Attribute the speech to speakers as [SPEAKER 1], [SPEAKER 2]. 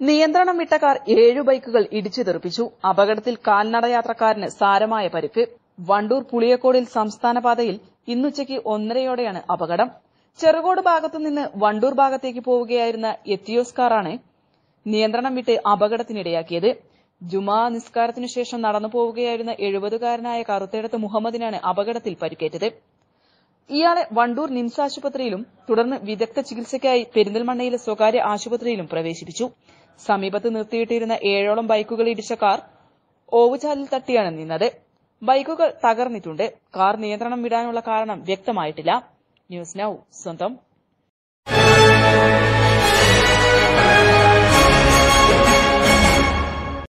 [SPEAKER 1] നിയന്ത്രണം വിട്ട കാർ ഏഴു ബൈക്കുകൾ ഇടിച്ചു തെറിപ്പിച്ചു അപകടത്തിൽ കാൽനടയാത്രക്കാരന് സാരമായ പരിക്ക് വണ്ടൂർ പുളിയക്കോടിൽ സംസ്ഥാന പാതയിൽ ഇന്നുച്ചയ്ക്ക് ഒന്നരയോടെയാണ് അപകടം ചെറുകോട് ഭാഗത്തുനിന്ന് വണ്ടൂർ ഭാഗത്തേക്ക് പോവുകയായിരുന്ന എത്തിയോസ് കാറാണ് നിയന്ത്രണം വിട്ട് അപകടത്തിനിടയാക്കിയത് ജുമാ നിസ്കാരത്തിനു ശേഷം നടന്നു പോവുകയായിരുന്ന എഴുപതുകാരനായ കറുത്തേടത്ത് മുഹമ്മദിനാണ് അപകടത്തിൽ പരിക്കേറ്റത് ഇയാളെ വണ്ടൂർ നിംസ് ആശുപത്രിയിലും തുടർന്ന് വിദഗ്ധ ചികിത്സയ്ക്കായി പെരിന്തൽമണ്ണയിലെ സ്വകാര്യ ആശുപത്രിയിലും പ്രവേശിപ്പിച്ചു സമീപത്ത് നിർത്തിയിട്ടിരുന്ന ഏഴോളം ബൈക്കുകൾ ഇടിച്ച കാർ ഓവുചാലിൽ തട്ടിയാണ് നിന്നത് ബൈക്കുകൾ തകർന്നിട്ടുണ്ട് കാർ നിയന്ത്രണം വിടാനുള്ള കാരണം വ്യക്തമായിട്ടില്ല ന്യൂസ് നൌ സ്വന്തം